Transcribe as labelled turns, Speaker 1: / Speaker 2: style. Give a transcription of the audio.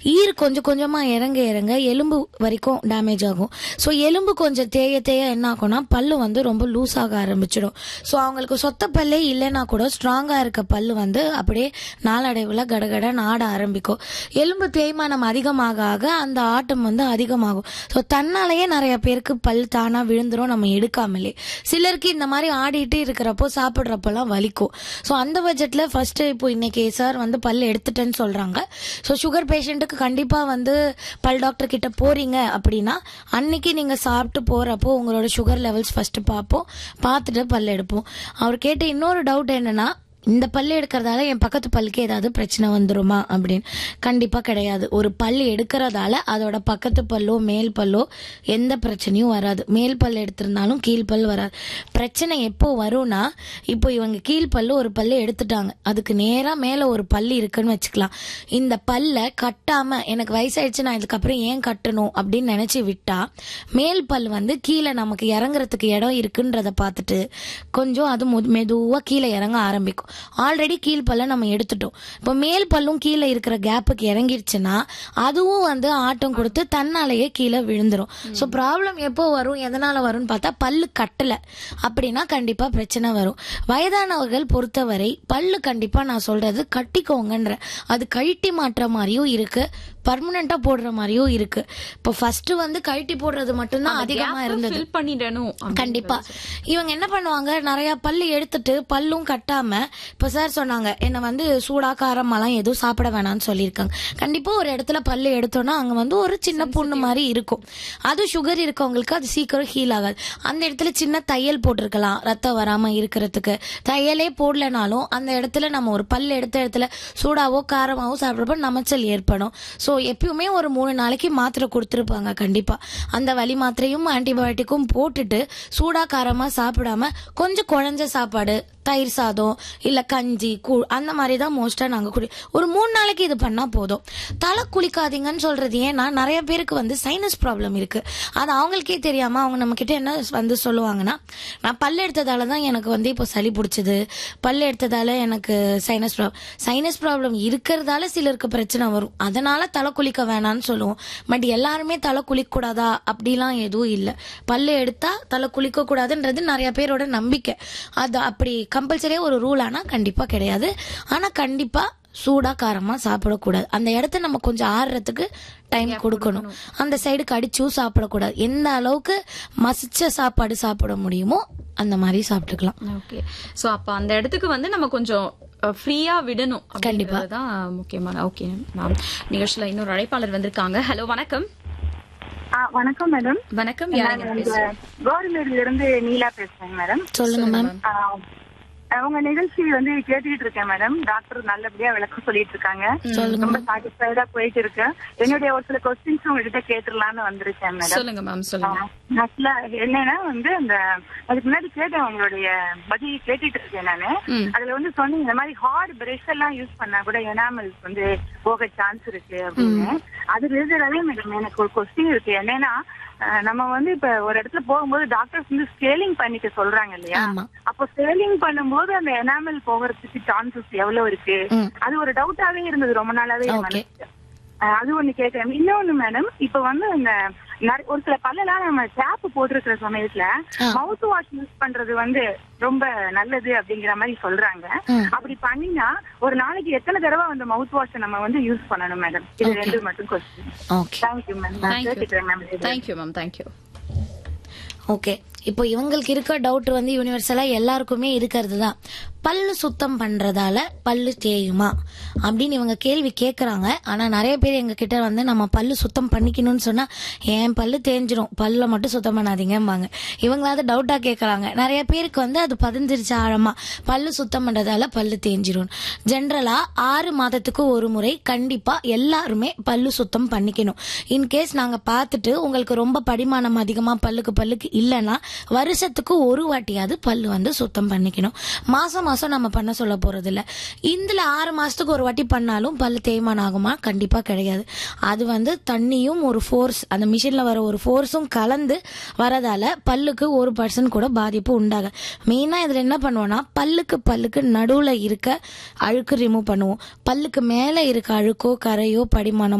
Speaker 1: ஈர் கொஞ்சம் கொஞ்சமா இறங்க இறங்க எலும்பு வரைக்கும் டேமேஜ் ஆகும் ஸோ எலும்பு கொஞ்சம் தேய தேய என்ன ஆகும்னா பல்லு வந்து ரொம்ப லூஸ் ஆக ஆரம்பிச்சிடும் ஸோ அவங்களுக்கு சொத்த பல்லே இல்லைன்னா கூட ஸ்ட்ராங்கா இருக்க பல்லு வந்து அப்படியே நாளடைவில் கடகடன்னு ஆட ஆரம்பிக்கும் எலும்பு தேய்மானம் அதிகமாக ஆக அந்த ஆட்டம் வந்து அதிகமாகும் ஸோ தன்னாலேயே நிறைய பேருக்கு பல் தானா விழுந்துரும் நம்ம எடுக்காமலே சிலருக்கு இந்த மாதிரி ஆடிட்டு இருக்கிறப்போ சாப்பிட்றப்பெல்லாம் வலிக்கும் ஸோ அந்த பட்ஜெட்ல ஃபர்ஸ்ட் இப்போ இன்னைக்கு சார் வந்து பல் எடுத்துட்டேன்னு சொல்றாங்க ஸோ சுகர் பேஷண்ட்டுக்கு கண்டிப்பா வந்து பல் டாக்டர் கிட்ட போறீங்க அப்படின்னா அன்னைக்கு நீங்க சாப்பிட்டு போறப்போ உங்களோட சுகர் லெவல்ஸ் ஃபர்ஸ்ட் பார்ப்போம் பார்த்துட்டு பல் எடுப்போம் அவர் கேட்ட இன்னொரு டவுட் என்னன்னா இந்த பல்லு எடுக்கிறதால என் பக்கத்து பல்லுக்கு ஏதாவது பிரச்சனை வந்துருமா அப்படின்னு கண்டிப்பா கிடையாது ஒரு பல்லு எடுக்கிறதால அதோட பக்கத்து பல்லோ மேல் பல்லோ எந்த பிரச்சனையும் வராது மேல் பல் எடுத்திருந்தாலும் கீழ் பல் வராது பிரச்சனை எப்போ வரும்னா இப்போ இவங்க கீழ் பல்லு ஒரு பல்லு எடுத்துட்டாங்க அதுக்கு நேரா மேல ஒரு பல்லு இருக்குன்னு வச்சுக்கலாம் இந்த பல்ல கட்டாம எனக்கு வயசாயிடுச்சு நான் இதுக்கப்புறம் ஏன் கட்டணும் அப்படின்னு நினைச்சு விட்டா மேல் பல் வந்து கீழே நமக்கு இறங்குறதுக்கு இடம் இருக்குன்றத பார்த்துட்டு கொஞ்சம் அது மு- மெதுவா கீழே இறங்க ஆரம்பிக்கும் ஆல்ரெடி கீழ் பல்ல நம்ம எடுத்துட்டோம் இப்போ மேல் பல்லும் கீழே இருக்கிற கேப்புக்கு இறங்கிருச்சுன்னா அதுவும் வந்து ஆட்டம் கொடுத்து தன்னாலேயே கீழே விழுந்துரும் ஸோ ப்ராப்ளம் எப்போ வரும் எதனால வரும்னு பார்த்தா பல்லு கட்டல அப்படின்னா கண்டிப்பா பிரச்சனை வரும் வயதானவர்கள் பொறுத்தவரை பல்லு கண்டிப்பா நான் சொல்றது கட்டிக்கோங்கன்ற அது கழட்டி மாற்ற மாதிரியும் இருக்கு பர்மனண்டா போடுற மாதிரியும் இருக்கு இப்போ ஃபர்ஸ்ட் வந்து கழட்டி போடுறது மட்டும்தான் அதிகமா இருந்தது
Speaker 2: ஃபில் பண்ணிடணும் அப்படின்னு
Speaker 1: கண்டிப்பா இவங்க என்ன பண்ணுவாங்க நிறைய பல்லு எடுத்துட்டு பல்லும் கட்டாம இப்ப சார் சொன்னாங்க என்ன வந்து சூடா காரமெல்லாம் எதுவும் சாப்பிட வேணாம்னு சொல்லியிருக்காங்க கண்டிப்பா ஒரு இடத்துல பல்லு எடுத்தோம்னா அங்க வந்து ஒரு சின்ன புண்ணு மாதிரி இருக்கும் அது சுகர் இருக்கவங்களுக்கு அது சீக்கிரம் ஹீல் ஆகாது அந்த இடத்துல சின்ன தையல் போட்டிருக்கலாம் ரத்தம் வராம இருக்கிறதுக்கு தையலே போடலனாலும் அந்த இடத்துல நம்ம ஒரு பல்லு எடுத்த இடத்துல சூடாவோ காரமாவோ சாப்பிட்றப்ப நமைச்சல் ஏற்படும் ஸோ எப்பயுமே ஒரு மூணு நாளைக்கு மாத்திரை கொடுத்துருப்பாங்க கண்டிப்பா அந்த வலி மாத்திரையும் ஆன்டிபயோட்டிக்கும் போட்டுட்டு சூடா காரமா சாப்பிடாம கொஞ்சம் குழஞ்ச சாப்பாடு தயிர் சாதம் இல்ல கஞ்சி கூழ் அந்த மாதிரி தான் மோஸ்டா நாங்க குடி ஒரு மூணு நாளைக்கு இது பண்ணா போதும் தலை குளிக்காதீங்கன்னு சொல்றது ஏன்னா நிறைய பேருக்கு வந்து சைனஸ் ப்ராப்ளம் இருக்கு அது அவங்களுக்கே தெரியாம அவங்க நம்ம கிட்ட என்ன வந்து சொல்லுவாங்கன்னா நான் பல்லு எடுத்ததால தான் எனக்கு வந்து இப்போ சளி பிடிச்சது பல்லு எடுத்ததால எனக்கு சைனஸ் ப்ராப்ளம் சைனஸ் ப்ராப்ளம் இருக்கிறதால சிலருக்கு பிரச்சனை வரும் அதனால தலை குளிக்க வேணாம்னு சொல்லுவோம் பட் எல்லாருமே தலை குளிக்க கூடாதா அப்படிலாம் எதுவும் இல்லை பல்லு எடுத்தா தலை குளிக்க கூடாதுன்றது நிறைய பேரோட நம்பிக்கை அது அப்படி கம்பல்சரியா ஒரு ரூல் ஆனா கண்டிப்பா கிடையாது ஆனா கண்டிப்பா சூடா காரமா சாப்பிடக்கூடாது அந்த இடத்த நம்ம கொஞ்சம் ஆறுறதுக்கு டைம் கொடுக்கணும் அந்த சைடு கடிச்சும் சாப்பிடக்கூடாது எந்த அளவுக்கு மசிச்ச சாப்பாடு சாப்பிட முடியுமோ அந்த மாதிரி சாப்பிட்டுக்கலாம்
Speaker 2: ஓகே சோ அப்ப அந்த இடத்துக்கு வந்து நம்ம கொஞ்சம் ஃப்ரீயா விடணும்
Speaker 1: கண்டிப்பா.
Speaker 2: தான் முக்கியமான ஓகே மேம் நிகழ்ச்சியில இன்னொரு அழைப்பாளர் வந்திருக்காங்க ஹலோ வணக்கம்
Speaker 3: ஆ, வணக்கம் மேடம்
Speaker 2: வணக்கம்
Speaker 3: நான்
Speaker 2: யாருங்க
Speaker 3: இந்த
Speaker 2: பேசுறீங்க?
Speaker 3: கவர்மெண்ட்ல இருந்து நீலா பேசுறேன் மேடம்
Speaker 1: சொல்லுங்க மேம்
Speaker 3: ஆ, உங்க நிகழ்ச்சி வந்து கேட்டுக்கிட்டு இருக்கேன் மேடம் டாக்டர் நல்லபடியா விளக்கம் சொல்லிட்டு இருக்காங்க
Speaker 1: சொல்லுங்க
Speaker 3: ரொம்ப சாட்டிஸ்ஃபைடா போயிட்டு இருக்கு என்னுடைய ஒரு சில கொஸ்டின்ஸ் உங்ககிட்ட கேட்டுடலாம்னு வந்திருக்கேன் மேடம்
Speaker 2: சொல்லுங்க மேம் சொல்லுங்க
Speaker 3: ஆக்சுவலா என்னன்னா வந்து அந்த அதுக்கு முன்னாடி கேட்டேன் உங்களுடைய பதில் கேட்டுட்டு இருக்கேன் நானு
Speaker 2: ம்.
Speaker 3: அதுல வந்து சொன்னீங்க இந்த மாதிரி ஹார்ட் பிரஷ் எல்லாம் யூஸ் பண்ணா கூட எனாமல் வந்து போக சான்ஸ் இருக்கு அப்படின்னு அது ரிலேட்டடாவே மேடம் எனக்கு ஒரு கொஸ்டின் இருக்கு என்னன்னா அஹ், நம்ம வந்து இப்ப ஒரு இடத்துல போகும்போது டாக்டர்ஸ் வந்து ஸ்கேலிங் பண்ணிக்க சொல்றாங்க இல்லையா
Speaker 1: ஆமா
Speaker 3: அப்போ ஸ்கேலிங் பண்ணும்போது அந்த எனாமல் போகிறதுக்கு சான்சஸ் எவ்வளவு இருக்கு
Speaker 1: ம்.
Speaker 3: அது ஒரு டவுட்டாவே இருந்தது ரொம்ப நாளாவே என்
Speaker 1: Okay.
Speaker 3: மனசுல. அஹ் அது ஒண்ணு கேட்கறேன் இன்னொன்னு மேடம் இப்ப வந்து இந்த நிறைய- ஒரு சில பல்லெல்லாம் நம்ம டேப் போட்டிருக்கிற சமயத்துல
Speaker 1: ஆ.
Speaker 3: மவுத் வாஷ் யூஸ் பண்றது வந்து ரொம்ப நல்லது அப்படிங்கிற மாதிரி சொல்றாங்க
Speaker 1: ம்.
Speaker 3: அப்படி பண்ணினா ஒரு நாளைக்கு எத்தனை தடவை அந்த மவுத் வாஷ் நம்ம வந்து யூஸ் பண்ணணும் மேடம் இது
Speaker 1: Okay.
Speaker 3: ரெண்டு மட்டும் கொஸ்டின்
Speaker 1: ஓகே
Speaker 3: தேங்க்யூ மேம் நான்
Speaker 2: தேங்க்யூ
Speaker 3: கேட்டுக்கிறேன் ma'am
Speaker 2: thank you ma'am thank you
Speaker 1: okay இப்போ இவங்களுக்கு இருக்க டவுட் வந்து யூனிவர்சலா எல்லாருக்குமே இருக்கிறது தான் பல்லு சுத்தம் பண்றதால பல்லு தேயுமா அப்படின்னு இவங்க கேள்வி கேக்குறாங்க ஆனா நிறைய பேர் எங்க கிட்ட வந்து நம்ம பல்லு சுத்தம் பண்ணிக்கணும்னு சொன்னா என் பல்லு தேஞ்சிரும் பல்ல மட்டும் சுத்தம் பண்ணாதீங்கம்பாங்க இவங்களாவது டவுட்டா கேக்குறாங்க நிறைய பேருக்கு வந்து அது பதிஞ்சிருச்சு ஆழமா பல்லு சுத்தம் பண்றதால பல்லு தேஞ்சிரும் ஜென்ரலா ஆறு மாதத்துக்கு ஒரு முறை கண்டிப்பா எல்லாருமே பல்லு சுத்தம் பண்ணிக்கணும் இன்கேஸ் நாங்க பார்த்துட்டு உங்களுக்கு ரொம்ப படிமானம் அதிகமா பல்லுக்கு பல்லுக்கு இல்லைன்னா வருஷத்துக்கு ஒரு வாட்டியாவது பல்லு வந்து சுத்தம் பண்ணிக்கணும் மாசம் மாசம் நம்ம பண்ண சொல்ல போறது இல்ல இதுல ஆறு மாசத்துக்கு ஒரு வாட்டி பண்ணாலும் பல்லு தேய்மானம் ஆகுமா கண்டிப்பா கிடையாது அது வந்து தண்ணியும் ஒரு ஃபோர்ஸ் அந்த மிஷின்ல வர ஒரு ஃபோர்ஸும் கலந்து வரதால பல்லுக்கு ஒரு பர்சன்ட் கூட பாதிப்பு உண்டாக மெயினா இதுல என்ன பண்ணுவோம்னா பல்லுக்கு பல்லுக்கு நடுவுல இருக்க அழுக்கு ரிமூவ் பண்ணுவோம் பல்லுக்கு மேல இருக்க அழுக்கோ கரையோ படிமானம்